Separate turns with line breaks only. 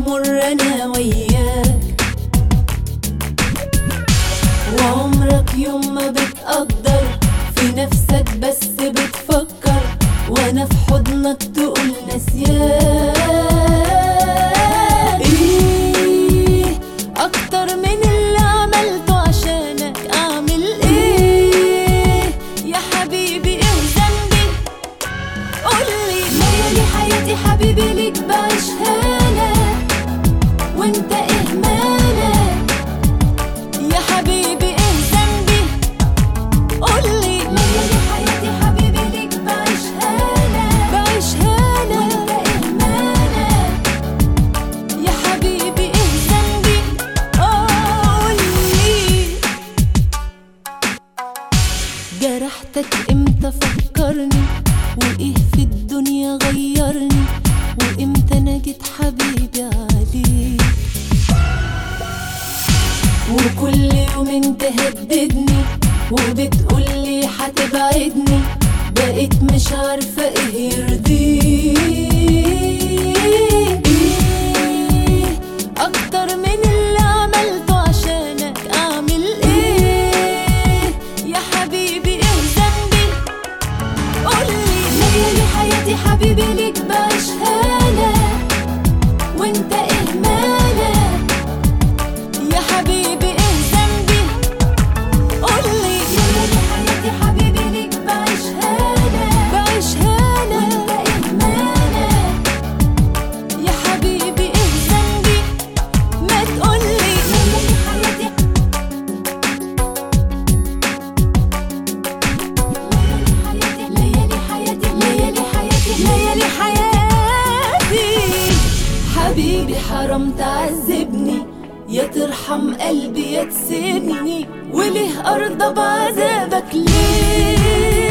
بمر انا وياك وعمرك يوم ما بتقدر في نفسك بس بتفكر وانا في حضنك تقول نسيان ايه اكتر من اللي عملته عشانك اعمل ايه يا حبيبي ايه ذنبي قولي ليالي حياتي حبيبي ليك بعيشها لك وانت ايه مالك يا حبيبي ايه ذنبي قولي ليالي حياتي حبيبي ليك بعيشها لك بعيشها لك وانت ايه مالك يا حبيبي ايه ذنبي قولي جرحتك امتى فكرني وايه في الدنيا غيرني وامتى انا جيت حبيبي عليك وكل يوم تهددني وبتقولي هتبعدني بقيت مش عارفة ايه يرضيك ايه اكتر من اللي عملته عشانك اعمل ايه يا حبيبي ايه ذنبي قولي ليالي حياتي حبيبي ليك بعيشها لك وانت ايه مالك يا حبيبي ايه ذنبي قولي ليالي حياتي حبيبي ليك بعيشها لك بعيشها لك وانت ايه مالك يا حبيبي ايه ذنبي ما تقولي ليالي حياتي ليالي حياتي ليالي حياتي ليالي حياتي حبيبي حرام تعذبني يا ترحم قلبي يا تسيبني وليه ارضى بعذابك ليه